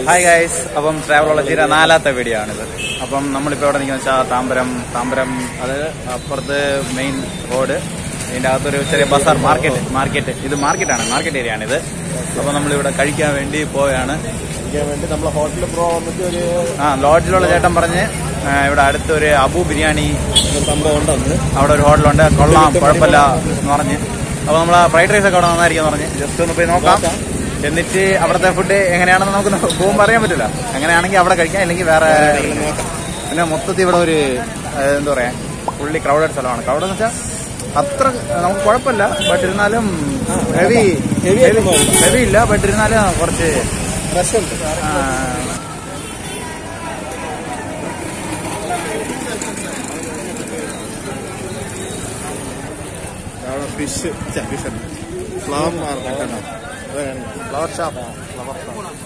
Hi guys അപ്പം ട്രാവലോളജിയുടെ നാലാമത്തെ video ആണിത് അപ്പം നമ്മളിപ്പോൾ എവിടെ നിൽക്കുന്ന വെച്ചാൽ താമ്പരം താമ്പരം അത് അപ്പുറത്ത് മെയിൻ റോഡ് ഇതിൻ്റെ അകത്തൊരു ചെറിയ ബസാർ മാർക്കറ്റ് മാർക്കറ്റ് ഇത് മാർക്കറ്റാണ് മാർക്കറ്റ് ഏരിയ ആണിത് അപ്പോൾ നമ്മളിവിടെ കഴിക്കാൻ വേണ്ടി പോവുകയാണ് കഴിക്കാൻ വേണ്ടി നമ്മളെ ഹോട്ടലിൽ പ്രോ വന്നിട്ട് ഒരു ആ ലോഡ്ജിലുള്ള ചേട്ടൻ പറഞ്ഞ് ആ, ഇവിടെ അടുത്തൊരു അബു ബിരിയാണി ഒരു സംഭവം ഉണ്ടെന്ന് അവിടെ ഒരു ഹോട്ടലുണ്ട് കൊള്ളാം കുഴപ്പമില്ല എന്ന് പറഞ്ഞ് അപ്പോൾ നമ്മൾ ഫ്രൈഡ് റൈസ് ഒക്കെ അവിടെ നന്നായിരിക്കും പറഞ്ഞ് ജസ്റ്റ് ഒന്ന് പോയി നോക്കാം എന്നിട്ട് അവിടുത്തെ ഫുഡ് എങ്ങനെയാണെന്ന് നമുക്ക് നോ- പോകുമ്പോൾ അറിയാൻ പറ്റില്ല അങ്ങനെയാണെങ്കിൽ അവിടെ കഴിക്കാം അല്ലെങ്കിൽ വേറെ നോക്കാം പിന്നെ മൊത്തത്തിൽ ഇവിടെ ഒരു ഏഹ്, എന്താ പറയാ ഫുള്ളി ക്രൗഡഡ് സ്ഥലമാണ് ക്രൗഡ് എന്ന് വെച്ചാൽ അത്ര നമുക്ക് കുഴപ്പമില്ല ബട്ട് ഇരുന്നാലും ഹെവി heavy ആയിട്ടൊന്നും ഇല്ല. ഹെവി ഇല്ല ബട്ട് ഇരുന്നാലും കുറച്ച് രസമുണ്ട് ആ, അവിടെ fish fish flower market flower shop flower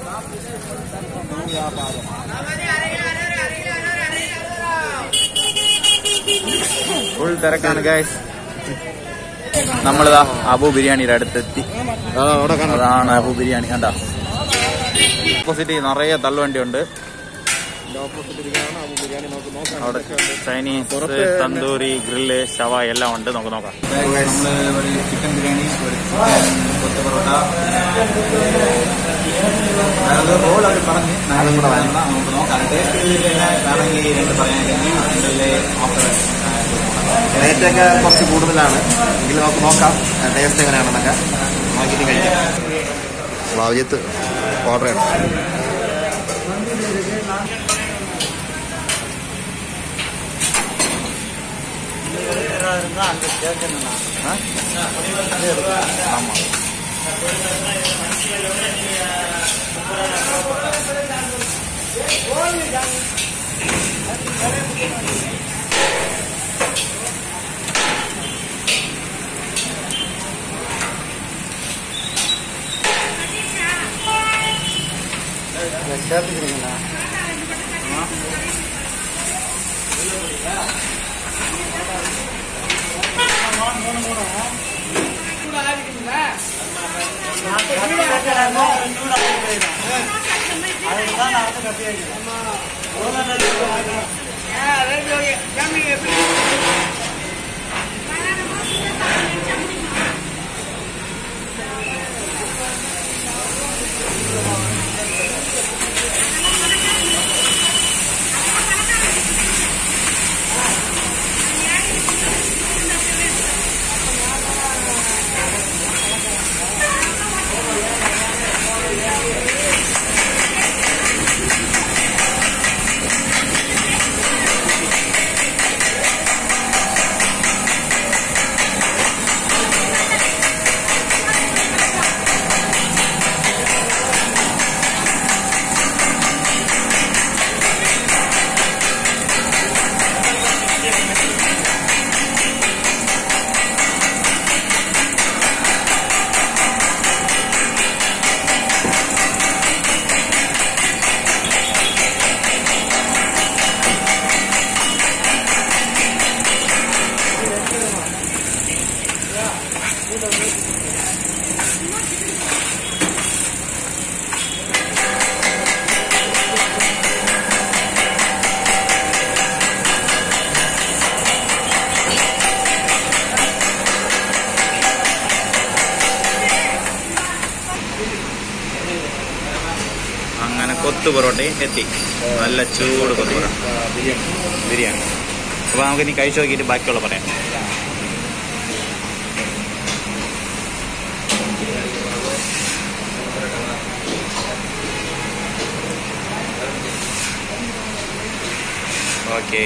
full തിരക്കാണ് ഗൈസ് നമ്മളിതാ അബു ബിരിയാണിയുടെ അടുത്തെത്തി അവിടെ കാണാം അതാണ് അബു ബിരിയാണി കണ്ട ഓപ്പോസിറ്റ് നിറയെ തള്ളുവണ്ടിയുണ്ട് ഓപ്പോസിറ്റ് ഇരിക്കുകയാണ് അബു ബിരിയാണി നമുക്ക് നോക്കാം അവിടെ ചൈനീസ് പുറത്ത് തന്തൂരി ഗ്രില്ല് ഷവ എല്ലാം ഉണ്ട് നമുക്ക് നോക്കാം നമ്മള് ഒരു ചിക്കൻ ബിരിയാണി ഒരു ചിക്കൻ കൊത്ത പൊറോട്ട അതായത് റോൾ അവർ പറഞ്ഞ് നാലും കൂടെ വേണ്ട നമുക്ക് നോക്കാം ടേസ്റ്റ് ചെയ്തിട്ട് തന്നെ വേണമെങ്കിൽ രണ്ട് പറയാനെങ്കിൽ അതിൻ്റെ ഓഫർ റേറ്റ് ഒക്കെ കുറച്ച് കൂടുതലാണ് എങ്കിലും നമുക്ക് നോക്കാം ടേസ്റ്റ് എങ്ങനെയാണെന്നൊക്കെ നോക്കിയിട്ട് കഴിക്കാം ഭാവ്യത്ത് ഓർഡർ ചെയ്യണം ஆமா അങ്ങനെ കൊത്തു പൊറോട്ടയും എത്തി നല്ല ചൂട് കൊത്തു പൊറോട്ട ബിരിയാണി ബിരിയാണി അപ്പൊ നമുക്ക് ഇനി കഴിച്ചു നോക്കിയിട്ട് ബാക്കിയുള്ള പറയാം ഓക്കെ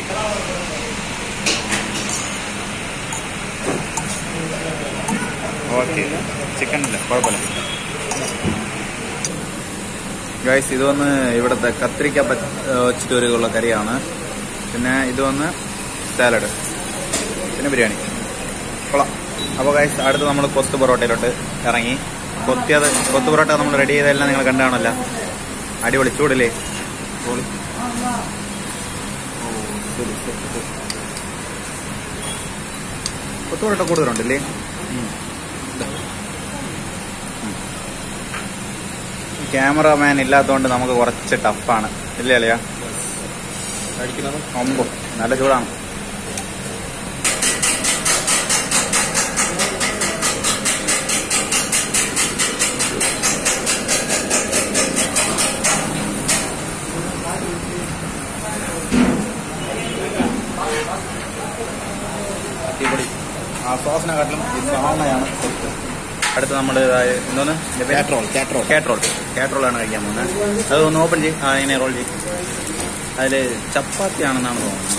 ഓക്കെ ചിക്കൻ ഇല്ല കുഴപ്പമില്ല ഗൈസ് ഇത് വന്ന് ഇവിടുത്തെ കത്തിരിക്ക പച്ച വെച്ചിട്ട് ഒരു ഉള്ള കറിയാണ് പിന്നെ ഇത് വന്ന് സാലഡ് പിന്നെ ബിരിയാണി കൊള്ളാം അപ്പോൾ ഗൈസ് അടുത്ത് നമ്മൾ കൊത്ത് പൊറോട്ടയിലോട്ട് ഇറങ്ങി കൊത്തിയത് കൊത്ത് പൊറോട്ട നമ്മൾ റെഡി ചെയ്തതെല്ലാം നിങ്ങൾ കണ്ടാണല്ലോ അടിപൊളി ചൂടില്ലേ പൊളി. ഓ, ശരി, ശരി, ശരി. കൊത്ത് പൊറോട്ട കൂടുതലുണ്ടല്ലേ ഉം. ക്യാമറമാൻ ഇല്ലാത്തതുകൊണ്ട് നമുക്ക് കുറച്ച് ടഫാണ് ഇല്ലേ അല്ലയാ കഴിക്കുന്നത് ഒമ്പോ നല്ല ചൂടാണ് അടിപൊളി ആ സോസിനെക്കാട്ടിലും ഈ സവാളയാണ് സെറ്റ് അടുത്ത് നമ്മൾ എന്തോന്ന് ഇതിന്റെ പേര്? കാട്രോൾ കാട്രോൾ കാട്രോൾ കാട്രോളാണ് കഴിക്കാൻ പോകുന്നത് അത് ഒന്ന് ഓപ്പൺ ചെയ്യും ആ ഇങ്ങനെ റോൾ ചെയ്യും അതിൽ ചപ്പാത്തി ആണെന്നാണ് തോന്നുന്നത്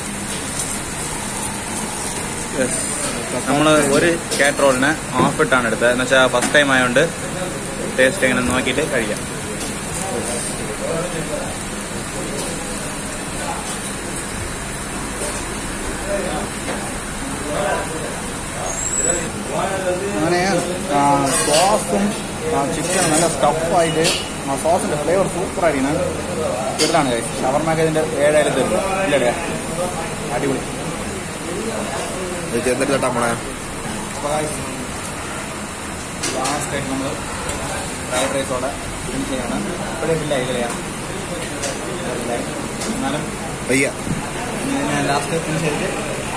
നമ്മൾ ഒരു കാട്രോളിന് ഹാഫ് ഇട്ടാണ് എടുത്തത് എന്ന് വെച്ചാൽ ഫസ്റ്റ് ടൈം ആയതുകൊണ്ട് ടേസ്റ്റ് എങ്ങനെ നോക്കിയിട്ട് കഴിക്കാം അങ്ങനെ സോസും ചിക്കൻ നല്ല സ്റ്റഫായിട്ട് ആ സോസിന്റെ ഫ്ലേവർ സൂപ്പർ ആയിരിക്കണം ഇതാണ് ഷവർമാക്ക് ഇതിന്റെ ഏഴായാലും തരും ഇല്ലല്ലേ അടിപൊളി ഇത് ചേർന്നിട്ട് കേട്ടോ നമ്മളെ ലാസ്റ്റ് ആയിട്ട് നമ്മൾ ഫ്രൈഡ് റൈസോടെ ഫിനിഷ് ചെയ്യണം ഇപ്പോഴേ ഫില്ലായില്ലയാ എന്നാലും വയ്യ ലാസ്റ്റ് ഫിനിഷ് ചെയ്തിട്ട്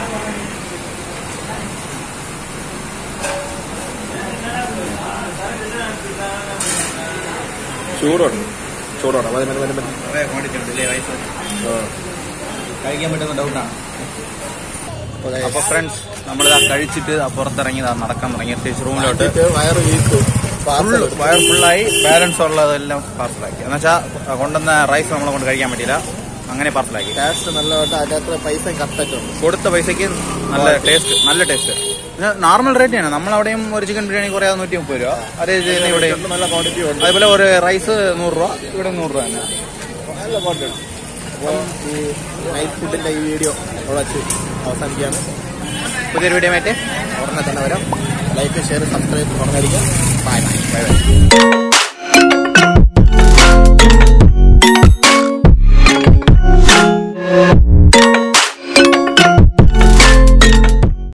ചൂടുണ്ട് ചൂടോടെ മതി മതി മതി മതി കുറേ ക്വാണ്ടിറ്റി ഉണ്ട് ഇല്ലേ വയസ്സ് കഴിക്കാൻ പറ്റുന്ന ഡൗട്ടാണ് അപ്പൊ ഫ്രണ്ട്സ് നമ്മളിതാ കഴിച്ചിട്ട് ആ പുറത്തിറങ്ങി ദാ നടക്കാൻ തുടങ്ങി തിരിച്ച് റൂമിലോട്ട് വയറ് വീക്കും ഫുൾ വയർ ഫുള്ളായി ബാലൻസ് ഉള്ളതെല്ലാം പാർസലാക്കി എന്നുവെച്ചാൽ കൊണ്ടുവന്ന റൈസ് നമ്മളെ കൊണ്ട് കഴിക്കാൻ പറ്റില്ല അങ്ങനെ പാർസലാക്കി ടേസ്റ്റ് നല്ലതായിട്ട് അതിന്റെ അത്ര പൈസ കറക്റ്റായിട്ടുണ്ട് കൊടുത്ത പൈസക്ക് നല്ല ടേസ്റ്റ് നല്ല ടേസ്റ്റ് പിന്നെ നോർമൽ റേറ്റ് ആണ് നമ്മളവിടെയും ഒരു ചിക്കൻ ബിരിയാണി കുറയാതെ നൂറ്റി മുപ്പത് രൂപ അതേ ചെയ്യുന്ന ഇവിടെ നല്ല ക്വാണ്ടിറ്റി ഉണ്ട് അതുപോലെ ഒരു റൈസ് നൂറ് രൂപ ഇവിടെ നൂറ് രൂപ തന്നെ നല്ല ക്വാണ്ടിറ്റി അപ്പം ഈ നൈറ്റ് ഫുഡിന്റെ ഈ വീഡിയോ അവിടെ വെച്ച് അവസാനിക്കുകയാണ് പുതിയൊരു വീഡിയോ ആയിട്ട് ഉടനെ തന്നെ വരാം ലൈക്ക് ഷെയർ സബ്സ്ക്രൈബ് പറഞ്ഞിരിക്കാം ബൈ ബൈ ബൈ ബൈ